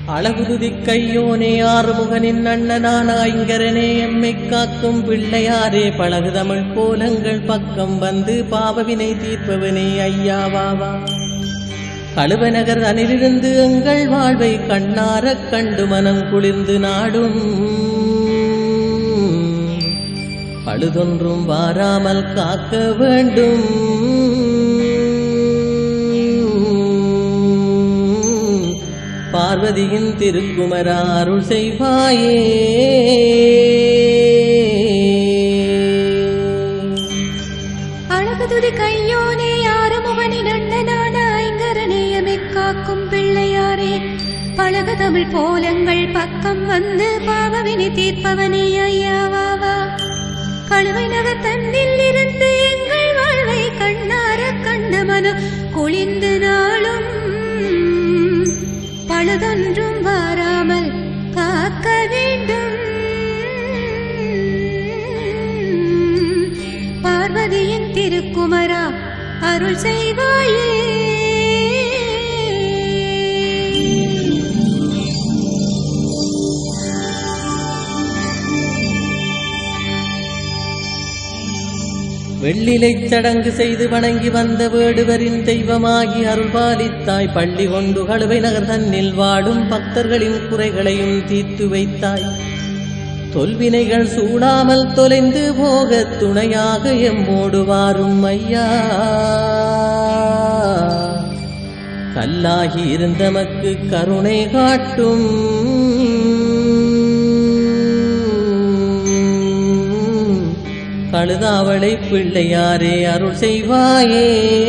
அழகுருதி கையோனே ஆறுமுகனின் அண்ணனான ஐங்கரனே எம்மை காக்கும் பிள்ளையாரே பழகு தமிழ் கோலங்கள் பக்கம் வந்து பாவவினை தீர்ப்பவனே ஐயாவாவா கழுவநகர் அனிலிருந்து எங்கள் வாழ்வை கண்ணாரக் கண்டு மனம் குளிர்ந்து நாடும் பழுதொன்றும் வாராமல் காக்க வேண்டும் பார்வதியின் திருக்குமரா அருள் செய்வாயே அழகுதுதி கையோனே ஆறுமுகனின் அண்ணனான ஐங்கரநேயமை காக்கும் பிள்ளையாரே பழக தமிழ் போலங்கள் பக்கம் வந்து பாவவினை தீர்ப்பவனே ஐயாவாவா கழுவை நகர் தன்னில் இருந்து எங்கள் வாழ்வை கண்ணார கண்ட மனம் குளிர்ந்து நாளும் பழுதொன்றும் வாராமல் காக்க வேண்டும் பார்வதியின் திருக்குமரா அருள் செய்வாயே வெள்ளிலைச் சடங்கு செய்து வணங்கி வந்த வேடுவரின் தெய்வமாகி அருள்பாலித்தாய் பள்ளி கொண்டு கழுவை நகர் தன்னில் வாடும் பக்தர்களின் குறைகளையும் தீர்த்து வைத்தாய் தொல்வினைகள் சூடாமல் தொலைந்து போக துணையாக எம்மோடு வாரும் ஐயா கல்லாகி இருந்தமக்கு கருணை காட்டும் கழுதாவளை பிள்ளையாரே அருள் செய்வாயே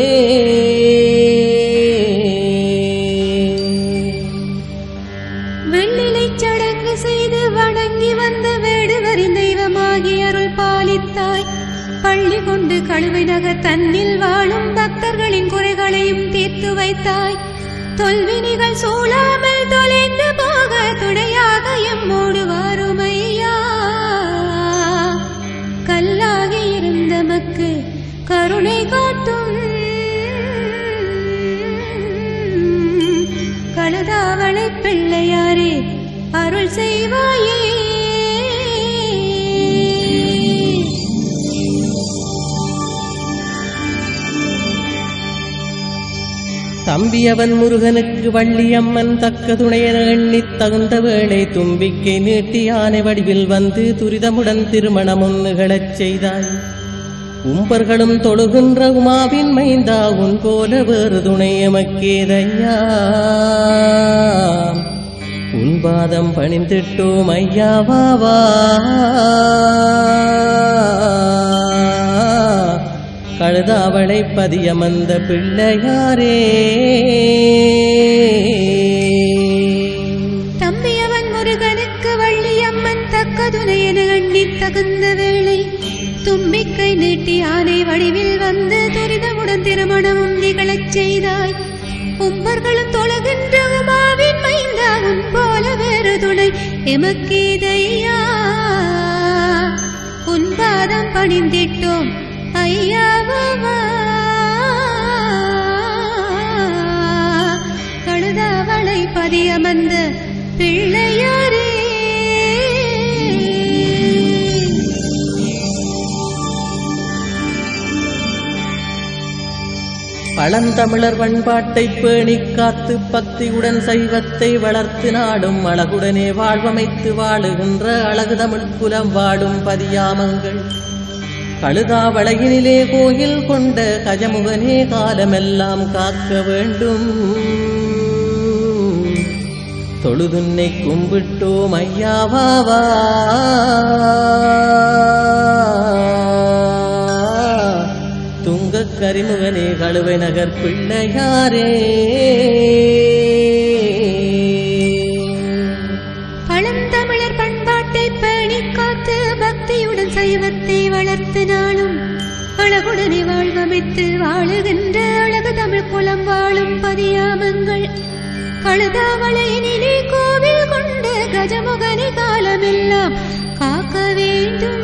வெள்ளிலைச் சடங்கு செய்து வணங்கி வந்த வேடுவரின் தெய்வமாகி அருள் பாலித்தாய் பள்ளி கொண்டு கழுவை நகர் தன்னில் வாழும் பக்தர்களின் குறைகளையும் தீர்த்து வைத்தாய் தொல்வினிகள் சூழாமல் தொலைந்து போக துணையாக எம்மோடு வாருமையா கல்லாகி இருந்தமக்கு கருணை காட்டும் கழுதாவளை பிள்ளையாரே அருள் செய்வாயே தம்பியவன் முருகனுக்கு வள்ளியம்மன் தக்க துணையென எண்ணித் தகுந்த வேளை தும்பிக்கை நீட்டி யானை வடிவில் வந்து துரிதமுடன் திருமணம் ஒன்றுகளச் செய்தாய் உம்பர்களும் தொழுகின்ற உமாவின் மைந்தா உன் போல வேறு துணை எமக்கேதையா உன் பாதம் பணிந்திட்டோம் ஐயாவாவா கழுதாவளை பதியமந்த பிள்ளையாரே தம்பியவன் முருகனுக்கு வள்ளியம்மன் தக்க துணையென எண்ணித் தகுந்த வேளை தும்பிக்கை நீட்டி ஆனை வடிவில் வந்து துரிதமுடன் திருமணமும் நிகழச் செய்தாய் உம்பர்களும் தொழுகின்ற உமாவின் மைந்தா உன் போல வேறு துணை எமக்கேதையா உன் பாதம் பணிந்திட்டோம் ஐயாவா கழுதாவளை பதியமந்த பிள்ளையாரே பழந்தமிழர் பண்பாட்டைப் பேணிக் காத்து பக்தியுடன் சைவத்தை வளர்த்து நாடும் அழகுடனே வாழ்வமைத்து வாழுகின்ற அழகு தமிழ் குலம் வாடும் பதியாமங்கள் கழுதாவளையினிலே கோயில் கொண்ட கஜமுகனே காலமெல்லாம் காக்க வேண்டும் தொழுதுன்னை கும்பிட்டோம் ஐயாவாவா துங்கக் கரிமுகனே கழுவை நகர் பிள்ளையாரே பழந்தமிழர் பண்பாட்டை பேணிக் காத்து பக்தியுடன் சைவத்தை வளர்த்து நாளும் அழகுடனே வாழ்வமைத்து வாழுகின்ற அழகு தமிழ் குலம் வாழும் பதியாமங்கள் கழுதாவளையினிலே கோவில் கொண்டு கஜமுகனை காலமெல்லாம் காக்க வேண்டும்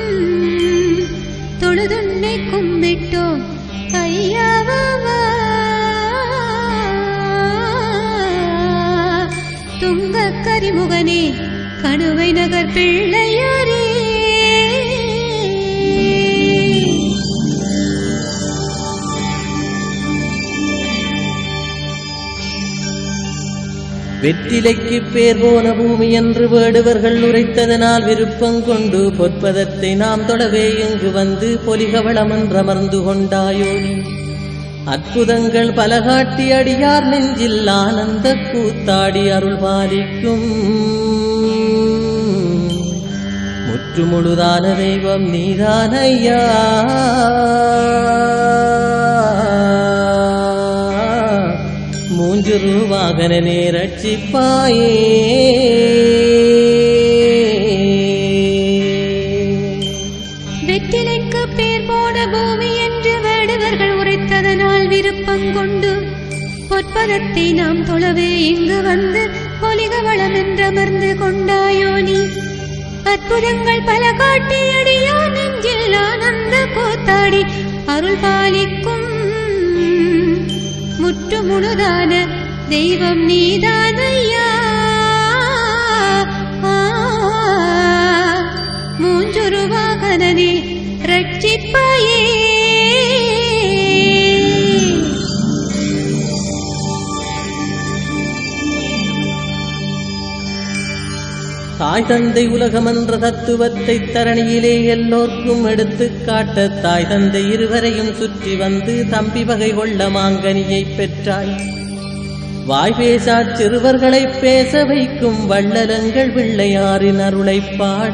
தொழுதுன்னை கும்பிட்டோம் ஐயாவா துங்க கரிமுகனே கணுவை நகர் பிள்ளையாரே வெற்றிலைக்கு பேர் போன பூமி என்று வேடுவர்கள் உரைத்ததனால் விருப்பம் கொண்டு பொற்பதத்தை நாம் தொடவே இங்கு வந்து பொலிகவளம் என்றமர்ந்து கொண்டாயோ நீ அற்புதங்கள் பல காட்டி அடியார் நெஞ்சில் ஆனந்த கூத்தாடி அருள் பாலிக்கும் முற்றுமுழுதான தெய்வம் நீதானையா மூஞ்சுரு வாகனனே ரட்சிப்பாயே வெற்றிலைக்கு பேர் போன பூமி என்று வேடுவர்கள் உரைத்ததனால் விருப்பம் கொண்டு பொற்பதத்தை நாம் தொழவே இங்கு வந்து பொலிக வளம் என்றமர்ந்து கொண்டாயோ நீ அற்புதங்கள் பல காட்டி அடியா நெஞ்சில் ஆனந்த கூத்தாடி அருள் பாலிக்கும் முற்று முழுதான தெய்வம் நீதானையா மூஞ்சுருவாகனே ரட்சிப்பாயே தாய் தந்தை உலகமென்ற தத்துவத்தை தரணியிலே எல்லோர்க்கும் எடுத்துக் காட்ட தாய் தந்தை இருவரையும் சுற்றி வந்து தம்பி வகை கொள்ள மாங்கனியை பெற்றாய் வாய் பேசாச் சிறுவர்களைப் பேச வைக்கும் வள்ளலங்கள் பிள்ளையாரின் அருளைப் பாட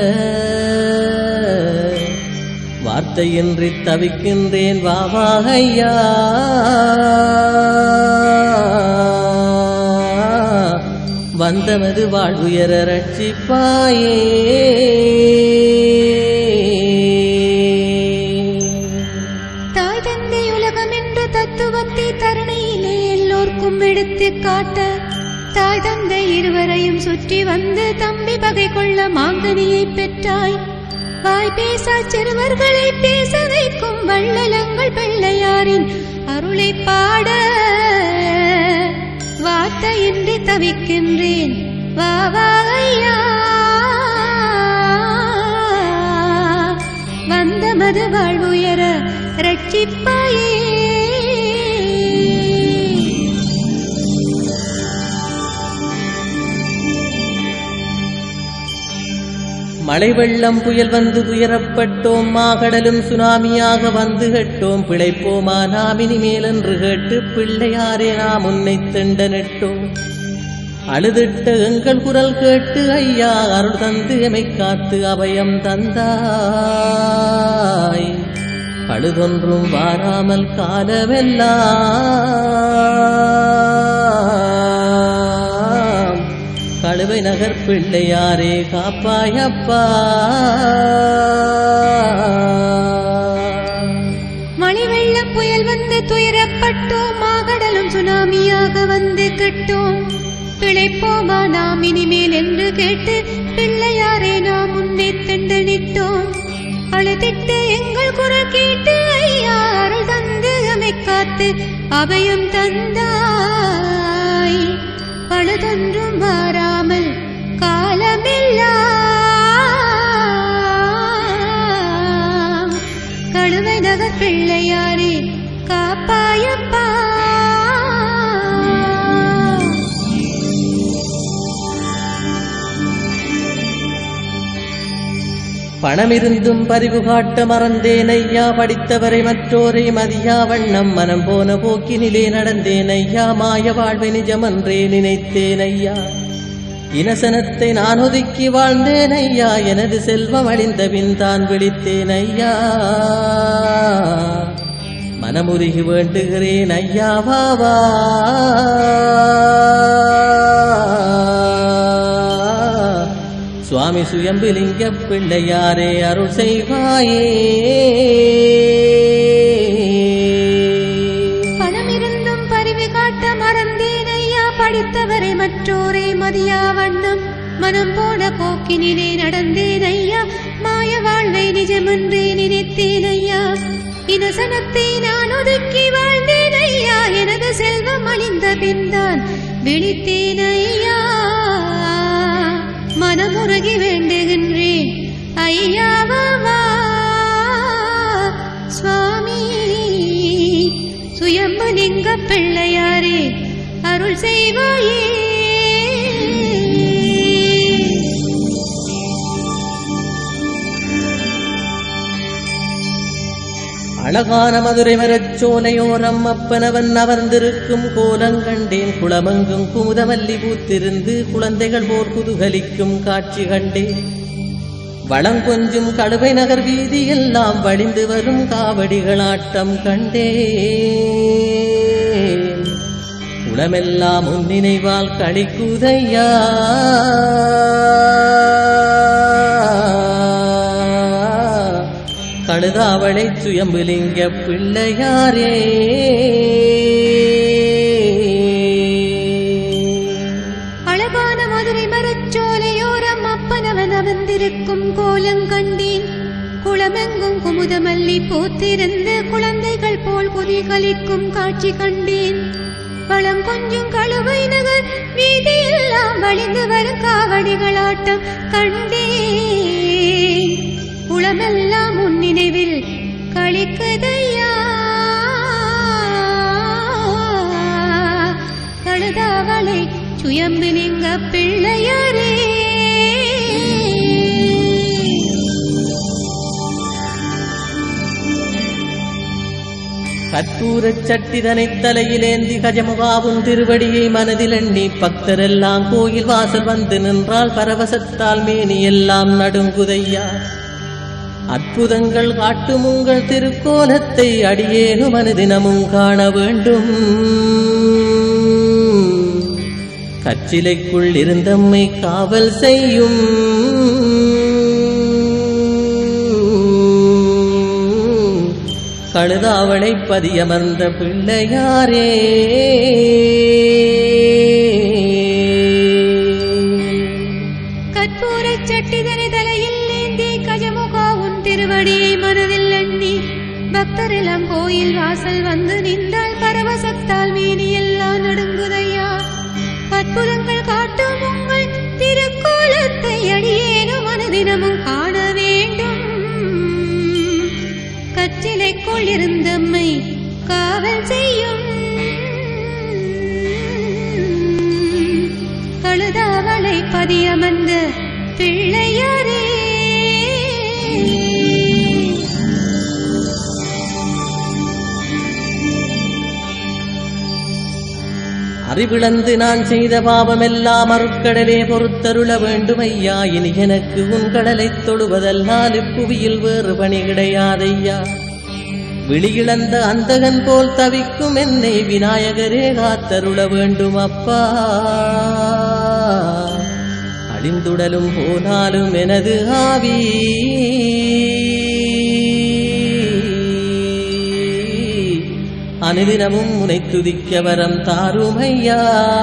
வார்த்தையின்றி தவிக்கின்றேன் வாவாகையா வந்தமது வாழ்வுயர ரட்சிப்பாயே தாய் தந்தை உலகம் என்ற தத்துவத்தை தரணையிலே எல்லோர்க்கும் எடுத்துக் காட்ட தாய் தந்தை இருவரையும் சுற்றி வந்து தம்பி பகை கொள்ள மாங்கனியை பெற்றாய் வாய் பேசா சிறுவர்களை பேச வைக்கும் வள்ளலங்கள் பிள்ளையாரின் அருளை பாட வார்த்தையின்றி தவிக்கின்றேன் வா வா ஐயா வந்தமது வாழ்வுயர ரட்சிப்பாயே மழை வெள்ளம் புயல் வந்து துயரப்பட்டோம் மாகடலும் சுனாமியாக வந்து கெட்டோம் பிழைப்போமா நாம் இனிமேல் என்று கேட்டு பிள்ளையாரே நாம் உன்னை திண்டனிட்டோம் அழுதிட்ட எங்கள் குரல் கேட்டு ஐயா அருள் தந்து எமை காத்து அபயம் தந்தாய் பழுதொன்றும் வாராமல் காலமெல்லாம் கழுவை நகர் பிள்ளையாரே காப்பாயப்பா மழை வெள்ளம் புயல் வந்து துயரப்பட்டோம் மாகடலும் சுனாமியாக வந்து கட்டோம் பிழைப்போமா நாம் இனிமேல் என்று கேட்டு பிள்ளையாரே நாம் முன்னே தண்டனிட்டோம் அழுதிட்டு எங்கள் குரல் கேட்டு ஐயா அருள் தந்து அமை காத்து அபயம் தந்தாய் பழுதொன்றும் வாராமல் காலமெல்லாம் கழுவை நகர் பிள்ளையாரே காப்பாயப்பா பணமிருந்தும் பரிவு காட்ட மறந்தேன் ஐயா படித்தவரை மற்றோரை மதியா வண்ணம் மனம் போன போக்கினிலே நடந்தேன் ஐயா மாய வாழ்வை நிஜமன்றே நினைத்தேன் ஐயா இனசனத்தை நான் ஒதுக்கி வாழ்ந்தேன் ஐயா எனது செல்வம் அழிந்த பின் தான் விழித்தேன் ஐயா மனமுருகி வேண்டுகிறேன் ஐயா வாவா சுவாமி சுயம்புலிங்க பிள்ளையாரே அருள் செய்வாயே பணமிருந்தும் பரிவு காட்ட மறந்தேன் ஐயா படித்தவரை மற்றோரை மதியா வண்ணம் மனம் போன போக்கினிலே நடந்தேன் ஐயா மாய வாழ்வை நிஜமன்றே நினைத்தேன் ஐயா இனசனத்தை நான் ஒதுக்கி வாழ்ந்தேன் ஐயா எனது செல்வம் அழிந்த பின்தான் விழித்தேன் ஐயா மனமுருகி வேண்டுகின்றேன் ஐயாவா சுவாமி சுயம்பலிங்க பிள்ளையாரே அருள் செய்வாயே அழகான மதுரை மரச்சோலையோரம் அப்பனவன் அமர்ந்திருக்கும் கோலங்கண்டேன் குளமெங்கும் குமுதமல்லி பூத்திருந்து குழந்தைகள் போர் குதுகலிக்கும் காட்சி கண்டேன் வளங்கொஞ்சும் கழுவை நகர் வீதி எல்லாம் வழிந்து வரும் காவடிகளாட்டம் கண்டேன் குளமெல்லாம் உன் நினைவால் களிக்குதையா கழுதாவளை சுயம்புலிங்க பிள்ளையாரே அழகான மதுரை மரச்சோலையோரம் அப்பனவன் அமர்ந்திருக்கும் கோலங்கண்டேன் குளமெங்கும் குமுதமல்லி பூத்திருந்து குழந்தைகள் போல் குதிகளிக்கும் காட்சி கண்டேன் வளம் கொஞ்சம் கழுவை நகர் வீதியெல்லாம் வழிந்து வரும் காவடிகளாட்டம் கண்டேன் குளமெல்லாம் உன் நினைவில் களிக்குதையா கழுதாவளை சுயம்பிலிங்க பிள்ளையாரே கற்பூரச் சட்டிதனைத் தலையிலேந்தி கஜமுகாவும் திருவடியை மனதில் எண்ணி பக்தரெல்லாம் கோயில் வாசல் வந்து நின்றால் பரவசத்தால் மேனி எல்லாம் நடுங்குதையா அற்புதங்கள் காட்டும் உங்கள் திருக்கோலத்தை அடியேனும் அனுதினமும் காண வேண்டும் கச்சிலைக்குள் இருந்தம்மை காவல் செய்யும் கழுதாவளை பதியமர்ந்த பிள்ளையாரே கற்பூரச் சட்டிதனை தலையில் ஏந்தி கஜமுகா உன் திருவடியை மனதில் எண்ணி பக்தரெல்லாம் கோயில் வாசல் வந்து நின்றால் பரவசத்தால் மேனி எல்லாம் நடுங்குதையா அற்புதங்கள் காட்டும் உங்கள் திருக்கோலத்தை அடியேனும் மனதினமும் காண வேண்டும் கச்சிலைக்குள் இருந்தம்மை காவல் செய்யும் கழுதாவளை பதியமர்ந்த பிள்ளையாரே அறிவிழந்து நான் செய்த பாவமெல்லாம் அருட்கடலே பொறுத்தருள வேண்டும் ஐயா இனி எனக்கு உன் கடலைத் தொழுவதல்லால் இப்புவியில் வேறு பணி கிடையாதையா விழியிழந்த அந்தகன் போல் தவிக்கும் என்னை விநாயகரே காத்தருள வேண்டும் அப்பா அழிந்துடலும் போனாலும் எனது ஆவி அனுதினமும் உனை துதிக்க வரம் தாருமையா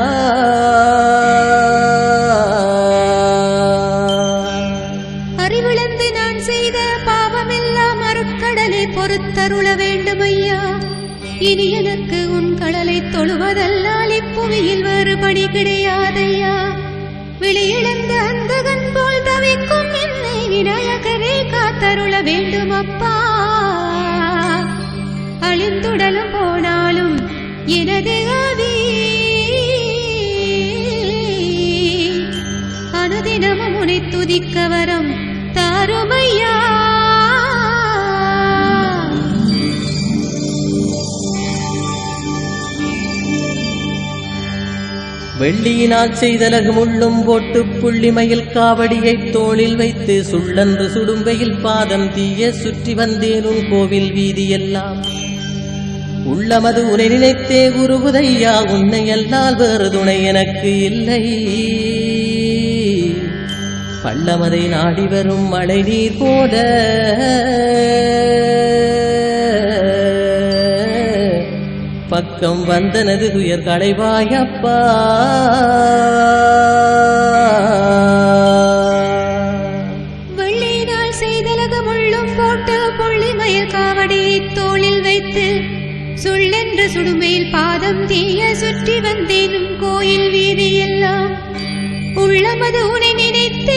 அறிவிழந்து நான் செய்த பாவமெல்லாம் அருட்கடலை பொறுத்தருள வேண்டும் ஐயா இனி எனக்கு உன் கடலை தொழுவதல்லால் இப்புவியில் வேறு பணி கிடையாதையா விழியிழந்த அந்தகன் போல் தவிக்கும் என்னை விநாயகரே காத்தருள வேண்டும் அப்பா அழிந்துடலும் போனாலும் எனது ஆவி அனுதினமும் உனை துதிக்க வரம் தாருமையா வெள்ளியினால் செய்தலகு முள்ளும் போட்டு புள்ளிமயில் காவடியைத் தோளில் வைத்து சுள்ளன்று சுடும்பையில் பாதம் தீய சுற்றி வந்தேன் உன் கோவில் வீதியெல்லாம் உள்ளமது உனை நினைத்தே குருகுதையா உன்னை அல்லால் வேறு துணை எனக்கு இல்லை பள்ளமதை நாடி வரும் மழை நீர் போல பக்கம் வந்தனது துயர் களைவாயப்பா வெள்ளியினால் செய்தலகு முள்ளும் போட்டு புள்ளிமயில் காவடியை தோளில் வைத்து சுள்ளென்று சுடுமையில் பாதம் தீய சுற்றி வந்தேனும் கோயில் வீதியெல்லாம் உள்ளமது உனை நினைத்தே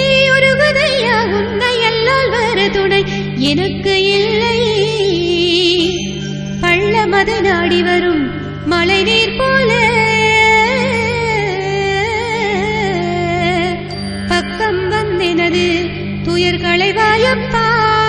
எனக்கு இல்லை பள்ளமதை நாடி வரும் மழை நீர் போல பக்கம் வந்தெனது துயர் களைவாயப்பா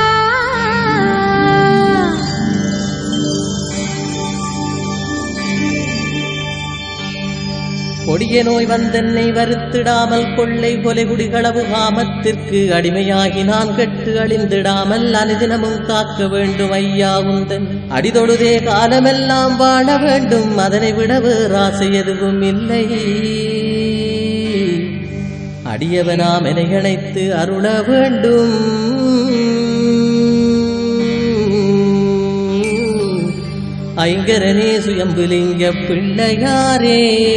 கொடிய நோய் வந்தென்னை வருத்திடாமல் கொள்ளை கொலை குடிகளவு காமத்திற்கு அடிமையாகி நான் கெட்டு அழிந்திடாமல் அனுதினமும் காக்க வேண்டும் ஐயா உந்தன் அடிதொழுதே காலமெல்லாம் வாழ வேண்டும் அதனை விட வேறாசை எதுவும் இல்லை அடியவனாம் என இணைத்து அருள வேண்டும் ஐங்கரனே சுயம்புலிங்க பிள்ளையாரே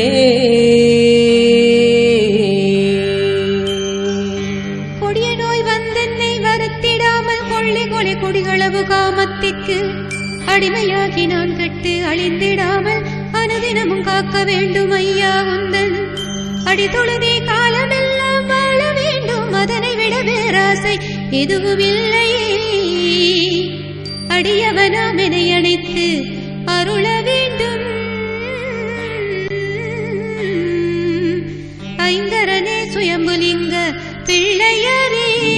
கொடிய நோய் வந்தென்னை வருத்திடாமல் கொள்ளை கொலை கொடிகளவு காமத்திற்கு அடிமையாகி நான் கெட்டு அழிந்திடாமல் அனுதினமும் காக்க வேண்டும் ஐயா உந்தன் அடி தொழுதே காலமெல்லாம் வாழ வேண்டும் அதனை விட வேறாசை எதுவும் இல்லையே அடியவனாம் என அணைத்து அருள வேண்டும் ஐங்கரனே சுயம்புலிங்க பிள்ளையாரே